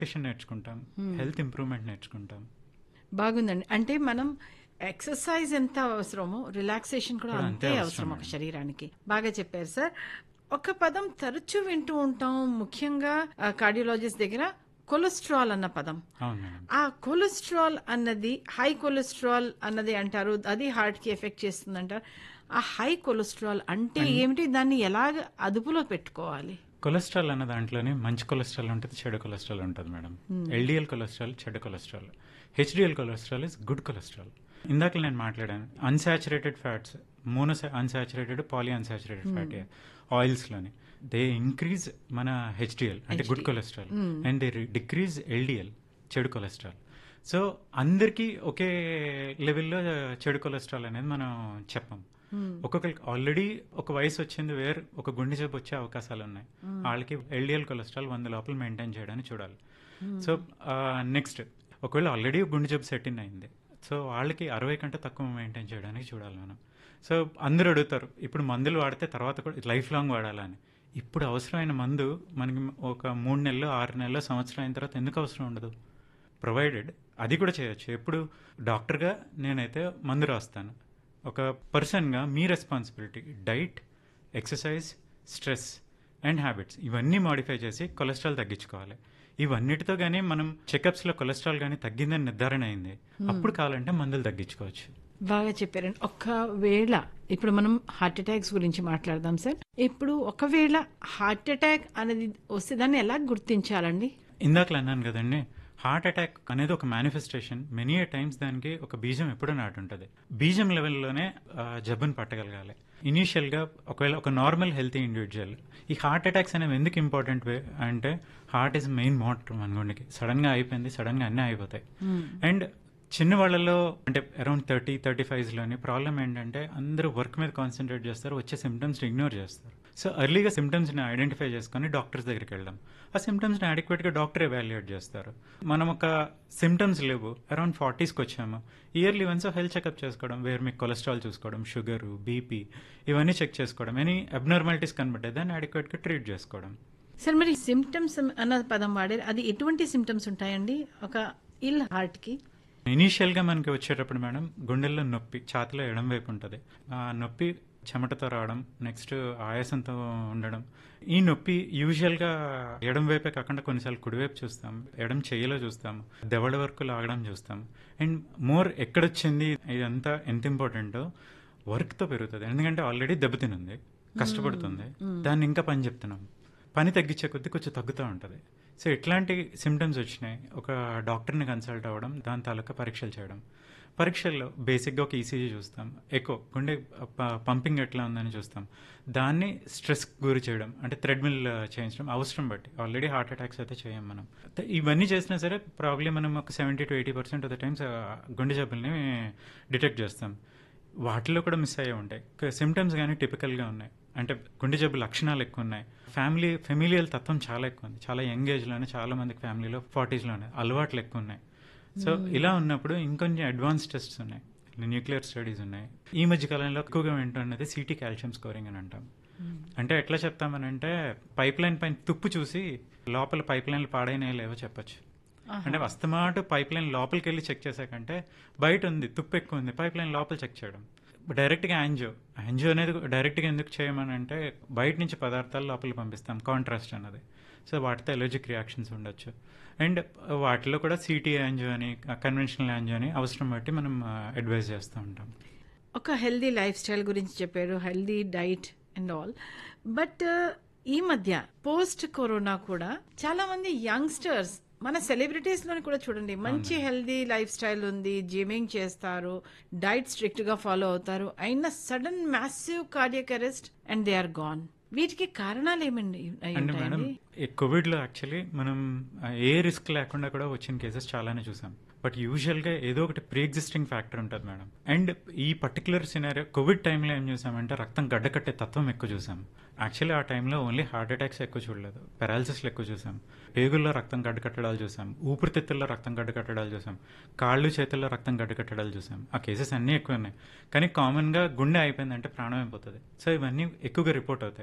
nutrition నేర్చుకుంటాం health improvement నేర్చుకుంటాం బాగుందండి అంటే మనం ఎక్సర్సైజ్ ఎంత అవసరమో రిలాక్సేషన్ కూడా కూడా అంతే అంతే అవసరం అవసరం ఒక శరీరానికి బాగా చెప్పారు సార్ ఒక పదం తరచూ వింటూ ఉంటాం ముఖ్యంగా కార్డియోలజిస్ట్ దగ్గర కొలెస్ట్రాల్ అన్న పదం అవును మేడం ఆ కొలెస్ట్రాల్ అన్నది హై కొలెస్ట్రాల్ అన్నది అంటారు అది హార్ట్ కి ఎఫెక్ట్ చేస్తుంది అంటారు ఆ హై కొలెస్ట్రాల్ అంటే ఏమిటి దాన్ని ఎలాగ అదుపులో పెట్టుకోవాలి కొలెస్ట్రాల్ అన్న దాంట్లోనే మంచి కొలెస్ట్రాల్ ఉంటుంది చెడు కొలెస్ట్రాల్ ఉంటుంది మేడం ఎల్డిఎల్ కొలెస్ట్రాల్ చెడు cholesterol HDL cholesterol is good cholesterol ఇందాక నేను మాట్లాడాను unsaturated fats mono unsaturated poly unsaturated fat ఆయిల్స్లోని దే ఇంక్రీజ్ మన హెచ్డిఎల్ అంటే good cholesterol and they decrease LDL చెడు కొలెస్ట్రాల్ సో అందరికీ ఒకే లెవెల్లో చెడు కొలెస్ట్రాల్ అనేది మనం చెప్పం ఒక్కొక్కరికి ఆల్రెడీ ఒక వయసు వచ్చింది వేర్ ఒక గుండె జబ్బు వచ్చే అవకాశాలు ఉన్నాయి వాళ్ళకి ఎల్డిఎల్ కొలెస్ట్రాల్ వంద లోపల మెయింటైన్ చేయడానికి చూడాలి సో నెక్స్ట్ ఒకవేళ ఆల్రెడీ గుండె జబ్బు సెట్ ఇన్ అయింది సో వాళ్ళకి అరవై కంటే తక్కువ మెయింటైన్ చేయడానికి చూడాలి మనం సో అందరూ అడుగుతారు ఇప్పుడు మందులు వాడితే తర్వాత కూడా లైఫ్ లాంగ్ వాడాలని ఇప్పుడు అవసరమైన మందు మనకి ఒక మూడు నెలలు ఆరు నెలలు సంవత్సరం అయిన తర్వాత ఎందుకు అవసరం ఉండదు ప్రొవైడెడ్ అది కూడా చేయొచ్చు ఎప్పుడు డాక్టర్గా నేనైతే మందు రాస్తాను ఒక పర్సన్గా మీ responsibility diet exercise stress and habits ఇవన్నీ మాడిఫై చేసి కొలెస్ట్రాల్ తగ్గించుకోవాలి ఇవన్నిటితో కానీ మనం చెకప్స్లో కొలెస్ట్రాల్ కానీ తగ్గిందని నిర్ధారణ అయింది అప్పుడు కావాలంటే మందులు తగ్గించుకోవచ్చు బాగా చెప్పారండి ఒకవేళ ఇప్పుడు మనం హార్ట్ అటాక్స్ గురించి మాట్లాడదాం సార్ ఇప్పుడు ఒకవేళ హార్ట్ అటాక్ అనేది వస్తే దాన్ని ఎలా గుర్తించాలండి ఇందాకలు అన్నాను కదండి హార్ట్ అటాక్ అనేది ఒక మేనిఫెస్టేషన్ మెనీ టైమ్స్ దానికి ఒక బీజం ఎప్పుడూ నాటుంటుంది బీజం లెవెల్లోనే ఆ, జబ్బును పట్టగలగాలి ఇనీషియల్ గా ఒకవేళ ఒక నార్మల్ హెల్తీ ఇండివిజువల్ ఈ హార్ట్ అటాక్స్ అనేవి ఎందుకు ఇంపార్టెంట్ అంటే హార్ట్ ఇస్ మెయిన్ మోటర్ మన గుండెకి సడన్ గా అయిపోయింది సడన్ గా అన్నీ అయిపోతాయి అండ్ చిన్న వాళ్ళలో అంటే అరౌండ్ థర్టీ థర్టీ లోని ప్రాబ్లం ఏంటంటే అందరూ వర్క్ మీద కాన్సన్ట్రేట్ చేస్తారు వచ్చే సిమ్టమ్స్ ఇగ్నోర్ చేస్తారు సో ఎర్లీగా సిమ్టమ్స్ని ఐడెంటిఫై చేసుకొని డాక్టర్స్ దగ్గరికి వెళ్దాం ఆ సిమ్టమ్స్ని అడిక్వేట్గా డాక్టర్ ఎవాల్యుయేట్ చేస్తారు మనం ఒక సిమ్టమ్స్ లేవు అరౌండ్ ఫార్టీస్కి వచ్చాము ఇయర్లీ వన్స్ హెల్త్ చెకప్ చేసుకోవడం వేరు మీకు కొలెస్ట్రాల్ చూసుకోవడం షుగర్ బీపీ ఇవన్నీ చెక్ చేసుకోవడం ఎనీ అబ్నార్మాలిటీస్ కనబట్టే దాన్ని అడిక్వేట్గా ట్రీట్ చేసుకోవడం సార్ మరి సిమ్టమ్స్ అన్న పదం వాడారు అది ఎటువంటి సిమ్టమ్స్ ఉంటాయండి ఒక ఇల్ హార్ట్ కి ఇనీషియల్ గా మనకి వచ్చేటప్పుడు మేడం గుండెల్లో నొప్పి ఛాతిలో ఎడం వైపు ఉంటుంది ఆ నొప్పి చెమటతో రావడం నెక్స్ట్ ఆయాసంతో ఉండడం ఈ నొప్పి యూజువల్ గా ఎడం వైపే కాకుండా కొన్నిసార్లు కుడివైపు చూస్తాం ఎడం చెయ్యిలో చూస్తాం దెవడ వరకు లాగడం చూస్తాం అండ్ మోర్ ఎక్కడొచ్చింది ఇదంతా ఎంత ఇంపార్టెంటో వర్క్ తో పెరుగుతుంది ఎందుకంటే ఆల్రెడీ దెబ్బతినుంది కష్టపడుతుంది దాన్ని ఇంకా పని చెప్తున్నాం పని తగ్గించే కొద్దీ కొంచెం తగ్గుతూ ఉంటుంది సో ఇట్లాంటి సిమ్టమ్స్ వచ్చినాయి ఒక డాక్టర్ని కన్సల్ట్ అవ్వడం దాని తాలూకా పరీక్షలు చేయడం పరీక్షల్లో బేసిక్గా ఒక ఈసీజీ చూస్తాం ఎక్కువ గుండె ప- పంపింగ్ ఎట్లా ఉందని చూస్తాం దాన్ని స్ట్రెస్ గురి చేయడం అంటే థ్రెడ్మిల్ చేయించడం అవసరం బట్టి ఆల్రెడీ హార్ట్ అటాక్స్ అయితే చేయం మనం త- ఇవన్నీ చేసినా సరే ప్రాబ్లమ్ మనం ఒక seventy to eighty percent of the times గుండె జబ్బుల్ని డిటెక్ట్ చేస్తాం వాటిలో కూడా మిస్ అయ్యే ఉంటాయి సిమ్టమ్స్ కానీ టిపికల్గా ఉన్నాయి అంటే గుండె జబ్బు లక్షణాలు ఎక్కువ ఉన్నాయి ఫ్యామిలీ ఫెమిలియల్ తత్వం చాలా ఎక్కువ ఉంది చాలా యంగ్ ఏజ్లోనే చాలా మందికి ఫ్యామిలీలో ఫార్టీస్లోనే అలవాట్లు ఎక్కువ ఉన్నాయి సో ఇలా ఉన్నప్పుడు ఇంకొంచెం అడ్వాన్స్ టెస్ట్స్ ఉన్నాయి న్యూక్లియర్ స్టడీస్ ఉన్నాయి ఈ మధ్య కాలంలో ఎక్కువగా వింటున్నది సిటీ కాల్షియం స్కోరింగ్ అని అంటాం అంటే ఎట్లా చెప్తామనంటే పైప్ లైన్ పైన తుప్పు చూసి లోపల పైప్ లైన్లు పాడైనాయో లేవో చెప్పొచ్చు అంటే వస్తమాట పైప్ లైన్ లోపలికి వెళ్ళి చెక్ చేసాకంటే బయట ఉంది తుప్పు ఎక్కువ ఉంది పైప్ లైన్ లోపల చెక్ చేయడం డైరెక్ట్గా యాంజియో యాంజియో అనేది డైరెక్ట్గా ఎందుకు చేయమని అంటే బయట నుంచి పదార్థాలు లోపలికి పంపిస్తాం కాంట్రాస్ట్ అన్నది సో వాటితో ఎలర్జిక్ రియాక్షన్స్ ఉండొచ్చు అండ్ వాటిలో కూడా సిటీ యాంజియో అని కన్వెన్షనల్ యాంజియో అని అవసరం బట్టి మనం అడ్వైజ్ చేస్తూ ఉంటాం ఒక హెల్దీ లైఫ్ స్టైల్ గురించి చెప్పారు healthy diet and all but ఈ మధ్య పోస్ట్ కరోనా కూడా చాలా మంది యంగ్స్టర్స్ మన సెలబ్రిటీస్ లోని కూడా చూడండి మంచి హెల్దీ లైఫ్ స్టైల్ ఉంది జిమ్మింగ్ చేస్తారు డైట్ స్ట్రిక్ట్ గా ఫాలో అవుతారు అయినా sudden massive cardiac arrest and they are gone వీటికి కారణాలు ఏమండి అయి అంటే మేడం ఉంటాయండి ఈ కోవిడ్ లో యాక్చువల్లీ మనం ఆ, ఏ రిస్క్ లేకుండా కూడా వచ్చిన కేసెస్ చాలానే చూసాం బట్ యూజువల్ గా ఏదో ఒకటి ప్రీ ఎగ్జిస్టింగ్ ఫ్యాక్టర్ ఉంటుంది మేడం అండ్ ఈ పర్టికులర్ సినారియో కోవిడ్ టైంలో ఏం చూసామంటే రక్తం గడ్డకట్టే తత్వం ఎక్కువ చూసాం యాక్చువల్లీ ఆ టైంలో ఓన్లీ హార్ట్ అటాక్స్ ఎక్కువ చూడలేదు పెరాలసిస్లు ఎక్కువ చూసాం పేగుల్లో రక్తం గడ్డకట్టడాలు చూసాం ఊపిరితిత్తుల్లో రక్తం గడ్డకట్టడాలు చూసాం కాళ్ళు చేతుల్లో రక్తం గడ్డకట్టడాలు చూసాం ఆ కేసెస్ అన్నీ ఎక్కువ ఉన్నాయి కానీ కామన్గా గుండె అయిపోయిందంటే ప్రాణం అయిపోతుంది సో ఇవన్నీ ఎక్కువగా రిపోర్ట్ అవుతాయి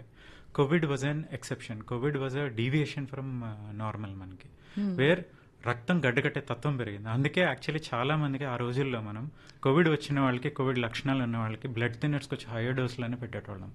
COVID was an exception COVID was a deviation from normal మనకి వేర్ రక్తం గడ్డగట్టే తత్వం పెరిగింది అందుకే యాక్చువల్లీ చాలా మందికి ఆ రోజుల్లో మనం కోవిడ్ వచ్చిన వాళ్ళకి కోవిడ్ లక్షణాలు ఉన్న వాళ్ళకి బ్లడ్ థిన్నర్స్కి వచ్చి హైయర్ డోస్లోనే పెట్టేటోళ్ళం